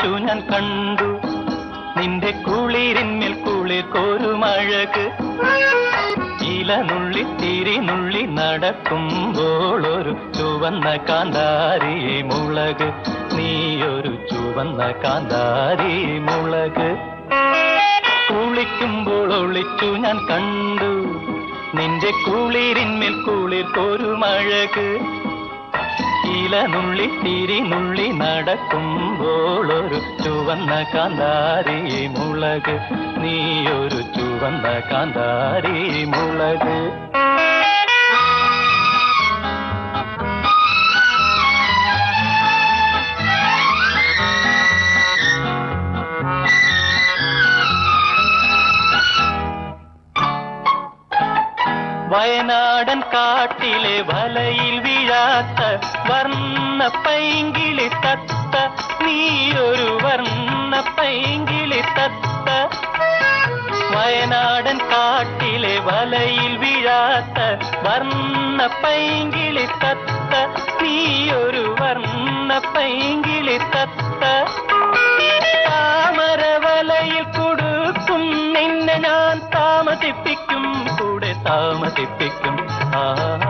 ഒളിച്ചു ഞാൻ കണ്ടു നിന്റെ കുളിരിന്മേൽ കുളിർക്കൊരുമഴക് ഇല നുള്ളി തിരി നുള്ളി നടക്കുമ്പോൾ ഒരു ചുവന്ന കാന്താരി മുളക് നീയൊരു ചുവന്ന കാന്താരി മുളക് കുളിക്കുമ്പോൾ ഒളിച്ചു ഞാൻ കണ്ടു നിന്റെ കുളിരിന്മേൽ കുളിർക്കൊരുമഴക് ഇല നുള്ളി തിരി നുള്ളി നടക്കുമ്പോൾ ഒരു ചുവന്ന കാന്താരി മുളക് നീയൊരു ചുവന്ന കാന്താരി മുളക് വയനാടൻ കാട്ടിലെ വലയിൽ വീഴാത്ത വർണ്ണ പൈങ്കിളി തത്ത നീയൊരു വർണ്ണ പൈങ്കിളി തത്ത വയനാടൻ കാട്ടിലെ വലയിൽ വീഴാത്ത വർണ്ണ പൈങ്കിളി തത്ത നീയൊരു വർണ്ണ പൈങ്കിളി തത്ത താമരവലയിൽ കൊടുക്കും നിന്നെ ഞാൻ താമസിപ്പിക്കും കൂടെ താമസിപ്പിക്കും ആ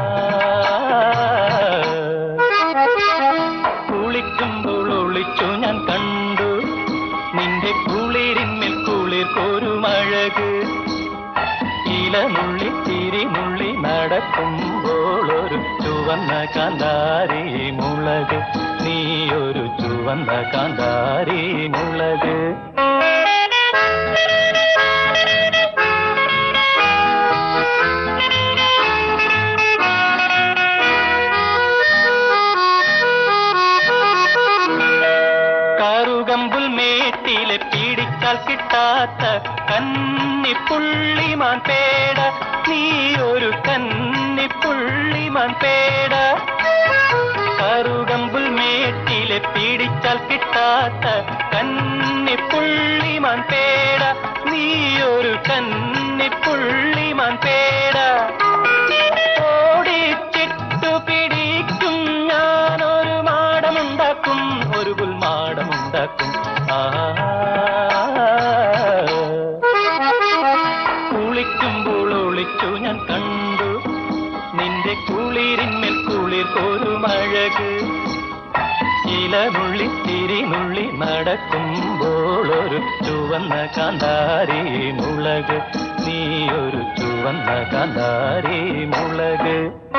കുളിക്കുമ്പോൾ ഒളിച്ചു ഞാൻ കണ്ടു നിന്റെ കുളിരിന്മേൽ കുളിർ കോരുമഴക് ഇല നുള്ളി തിരി നുള്ളി നടക്കുമ്പോൾ ഒരു ചുവന്ന കാന്താരി മുളക് നീയൊരു ചുവന്ന കാന്താരി മുളക് കറുകമ്പുൽ മേട്ടിലെ പിടിച്ചാൽ കിട്ടാത്ത കന്നിപ്പുള്ളിമാൻ പേട നീ ഒരു കന്നിപ്പുള്ളിമാൻ പേട കറുകമ്പുൽ മേട്ടിലെ പിടിച്ചാൽ കിട്ടാത്ത കന്നിപ്പുള്ളിമാൻ പേട നീ ഒരു കന്നിപ്പുള്ളിമാൻ പേട ഓടിച്ചിട്ടു പിടിക്കും ഞാനൊരു മാടമുണ്ടാക്കും ഒരു പുൽമാടമുണ്ടാക്കും ആ കുളിക്കുമ്പോൾ ഒളിച്ചു ഞാൻ കണ്ടു നിന്റെ കുളിരിന്മേൽ കുളിർ കോരുമഴക് ഇല നുള്ളി തിരി നുള്ളി നടക്കുമ്പോൾ ഒരു ചുവന്ന കാന്താരി മുളക് നീ ഒരു ചുവന്ന കാന്താരി മുളക്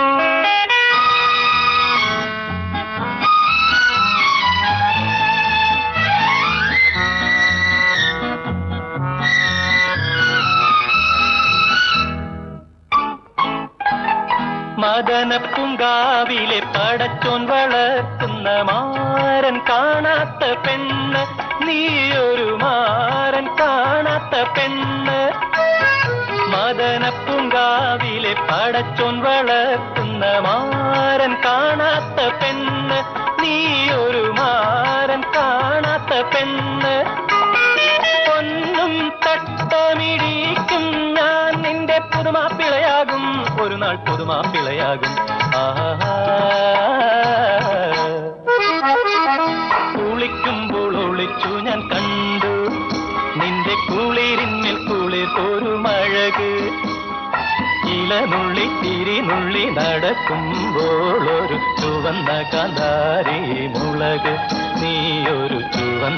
മദനപ്പുങ്കാവിലെ പടച്ചോൻ വളർത്തുന്ന മാരൻ കാണാത്ത പെണ്ണ് നീയൊരു മാരൻ കാണാത്ത പെണ്ണ് മദനപ്പുങ്കാവിലെ പടച്ചോൻ വളർത്തുന്ന മാരൻ കാണാത്ത പെണ്ണ് നീയൊരു മാരൻ കാണാത്ത പെണ്ണ് പൊന്നും തട്ടമിടിക്കും ഞാൻ നിന്റെ പുതുമാപ്പിളയാകും ഒരു നാൾ പുതുമാപ്പിളയാകും ആഹാ കുളിക്കുമ്പോൾ ഒളിച്ചു ഞാൻ കണ്ടു നിന്റെ കുളിരിന്മേൽ കുളിർ കോരുമഴക് ഇല നുള്ളി തിരി നുള്ളി നടക്കുമ്പോൾ ഒരു ചുവന്ന കാന്താരി മുളക് നീ ഒരു ചുവന്ന